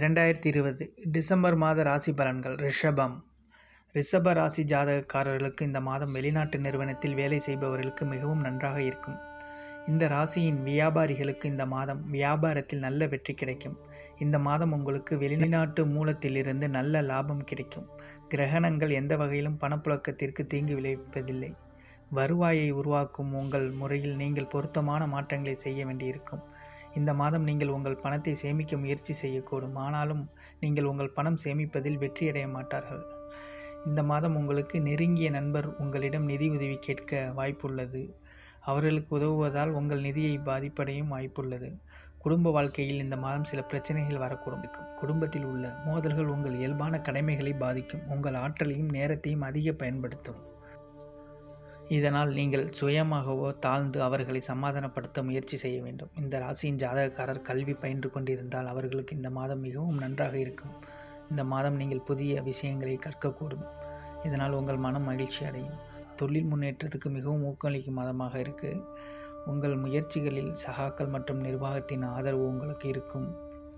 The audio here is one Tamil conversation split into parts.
இரண்டாயிரத்தி இருபது டிசம்பர் மாத ராசி பலன்கள் ரிஷபம் ரிஷப ராசி ஜாதகக்காரர்களுக்கு இந்த மாதம் வெளிநாட்டு நிறுவனத்தில் வேலை செய்பவர்களுக்கு மிகவும் நன்றாக இருக்கும் இந்த ராசியின் வியாபாரிகளுக்கு இந்த மாதம் வியாபாரத்தில் நல்ல வெற்றி கிடைக்கும் இந்த மாதம் உங்களுக்கு வெளிநாட்டு மூலத்திலிருந்து நல்ல லாபம் கிடைக்கும் கிரகணங்கள் எந்த வகையிலும் பணப்புழக்கத்திற்கு தீங்கு விளைவிப்பதில்லை வருவாயை உருவாக்கும் உங்கள் முறையில் நீங்கள் பொருத்தமான மாற்றங்களை செய்ய வேண்டியிருக்கும் இந்த மாதம் நீங்கள் உங்கள் பணத்தை சேமிக்க முயற்சி செய்யக்கூடும் ஆனாலும் நீங்கள் உங்கள் பணம் சேமிப்பதில் வெற்றியடைய மாட்டார்கள் இந்த மாதம் உங்களுக்கு நெருங்கிய நண்பர் உங்களிடம் நிதி உதவி கேட்க வாய்ப்புள்ளது அவர்களுக்கு உதவுவதால் உங்கள் நிதியை பாதிப்படையும் வாய்ப்புள்ளது குடும்ப வாழ்க்கையில் இந்த மாதம் சில பிரச்சனைகள் வரக்கூடும் இருக்கும் குடும்பத்தில் உள்ள மோதல்கள் உங்கள் இயல்பான கடமைகளை பாதிக்கும் உங்கள் ஆற்றலையும் நேரத்தையும் அதிக பயன்படுத்தும் இதனால் நீங்கள் சுயமாகவோ தாழ்ந்து அவர்களை சமாதானப்படுத்த முயற்சி செய்ய வேண்டும் இந்த ராசியின் ஜாதகக்காரர் கல்வி பயின்று கொண்டிருந்தால் அவர்களுக்கு இந்த மாதம் மிகவும் நன்றாக இருக்கும் இந்த மாதம் நீங்கள் புதிய விஷயங்களை கற்கக்கூடும் இதனால் உங்கள் மனம் மகிழ்ச்சி அடையும் தொழில் முன்னேற்றத்துக்கு மிகவும் ஊக்களிக்கும் மாதமாக இருக்குது உங்கள் முயற்சிகளில் சகாக்கள் மற்றும் நிர்வாகத்தின் ஆதரவு உங்களுக்கு இருக்கும்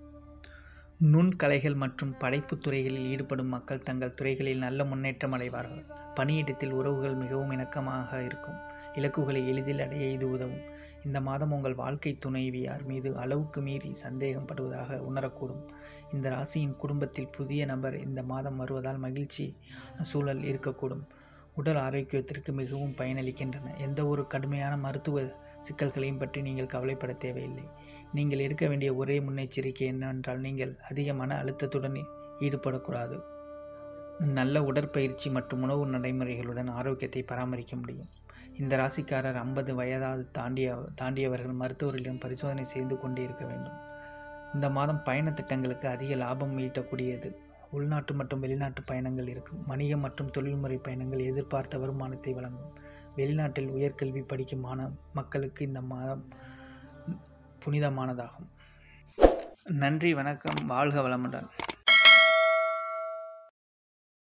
நுண்கலைகள் மற்றும் படைப்புத் துறைகளில் ஈடுபடும் மக்கள் தங்கள் துறைகளில் நல்ல முன்னேற்றம் அடைவார்கள் பணியிடத்தில் உறவுகள் மிகவும் இணக்கமாக இருக்கும் இலக்குகளை எளிதில் அடைய இது உதவும் இந்த மாதம் உங்கள் வாழ்க்கை துணைவியார் மீது அளவுக்கு மீறி சந்தேகம் படுவதாக உணரக்கூடும் இந்த ராசியின் குடும்பத்தில் புதிய நபர் இந்த மாதம் வருவதால் மகிழ்ச்சி சூழல் இருக்கக்கூடும் உடல் ஆரோக்கியத்திற்கு மிகவும் பயனளிக்கின்றன எந்த ஒரு கடுமையான மருத்துவ சிக்கல்களையும் பற்றி நீங்கள் கவலைப்பட தேவையில்லை நீங்கள் எடுக்க வேண்டிய ஒரே முன்னெச்சரிக்கை என்னவென்றால் நீங்கள் அதிக மன அழுத்தத்துடன் ஈடுபடக்கூடாது நல்ல உடற்பயிற்சி மற்றும் உணவு நடைமுறைகளுடன் ஆரோக்கியத்தை பராமரிக்க முடியும் இந்த ராசிக்காரர் ஐம்பது வயதாவது தாண்டிய தாண்டியவர்கள் மருத்துவர்களிடம் பரிசோதனை செய்து கொண்டே இருக்க வேண்டும் இந்த மாதம் பயண திட்டங்களுக்கு அதிக லாபம் ஈட்டக்கூடியது உள்நாட்டு மற்றும் வெளிநாட்டு பயணங்கள் இருக்கும் வணிக மற்றும் தொழில்முறை பயணங்கள் எதிர்பார்த்த வருமானத்தை வழங்கும் வெளிநாட்டில் உயர்கல்வி படிக்கும் மாண மக்களுக்கு இந்த மாதம் புனிதமானதாகும் நன்றி வணக்கம் வாழ்க வளமுடன்